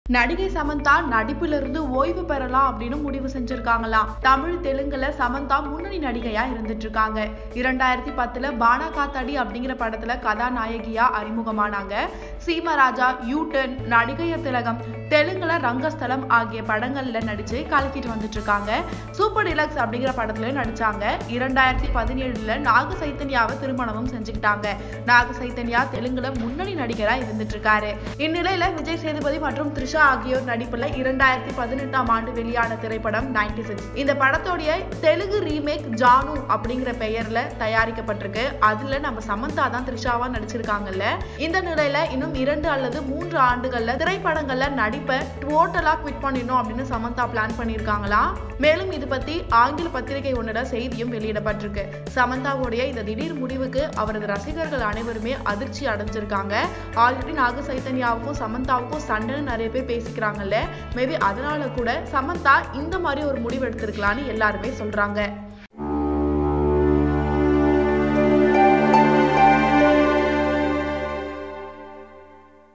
நடிகை சமந்தா நடிப்பிலிருந்து ஓய்வு பெறலாம் அப்படின்னு முடிவு செஞ்சிருக்காங்களாம் தமிழ் தெலுங்குல சமந்தா முன்னணி நடிகையா இருந்துட்டு இருக்காங்க இரண்டாயிரத்தி பத்துல பானா காத்தாடி அப்படிங்கிற படத்துல கதாநாயகியா அறிமுகமானாங்க சீமராஜா யூட்டன் நடிகையர் திலகம் தெலுங்குல ரங்கஸ்தலம் ஆகிய படங்கள்ல நடிச்சு கலக்கிட்டு வந்துட்டு இருக்காங்க சூப்பர் டிலக்ஸ் அப்படிங்கிற படத்துல நடிச்சாங்க இரண்டாயிரத்தி பதினேழுல நாக சைத்தன்யாவை திருமணமும் செஞ்சுக்கிட்டாங்க நாக சைத்தன்யா தெலுங்குல முன்னணி நடிகரா இருந்துட்டு இருக்காரு இந்நிலையில விஜய் சேதுபதி மற்றும் த்ரிஷா ஆகியோர் நடிப்புல இரண்டாயிரத்தி பதினெட்டாம் ஆண்டு வெளியான திரைப்படம் நைன்டி சிக்ஸ் இந்த படத்தோடைய தெலுங்கு ரீமேக் ஜானு அப்படிங்கிற பெயர்ல தயாரிக்கப்பட்டிருக்கு அதுல நம்ம சமந்தா தான் த்ரிஷாவா நடிச்சிருக்காங்கல்ல இந்த நிலையில இன்னும் இரண்டு அல்லது மூன்று ஆண்டுகள்ல திரைப்படங்கள்ல நடிப்பை டோட்டலா குவிட் பண்ணிடணும் அப்படின்னு சமந்தா பிளான் பண்ணியிருக்காங்களாம் மேலும் இது பத்தி ஆங்கில பத்திரிகை ஒன்னோட செய்தியும் வெளியிடப்பட்டிருக்கு சமந்தாவுடைய இந்த திடீர் முடிவுக்கு அவரது ரசிகர்கள் அனைவருமே அதிர்ச்சி அடைஞ்சிருக்காங்க ஆல்ரெடி நாக சைத்தன்யாவுக்கும் சமந்தாவுக்கும் சண்டைன்னு நிறைய பேர் பேசிக்கிறாங்கல்ல மேபி அதனால கூட சமந்தா இந்த மாதிரி ஒரு முடிவு எடுத்திருக்கலாம்னு எல்லாருமே சொல்றாங்க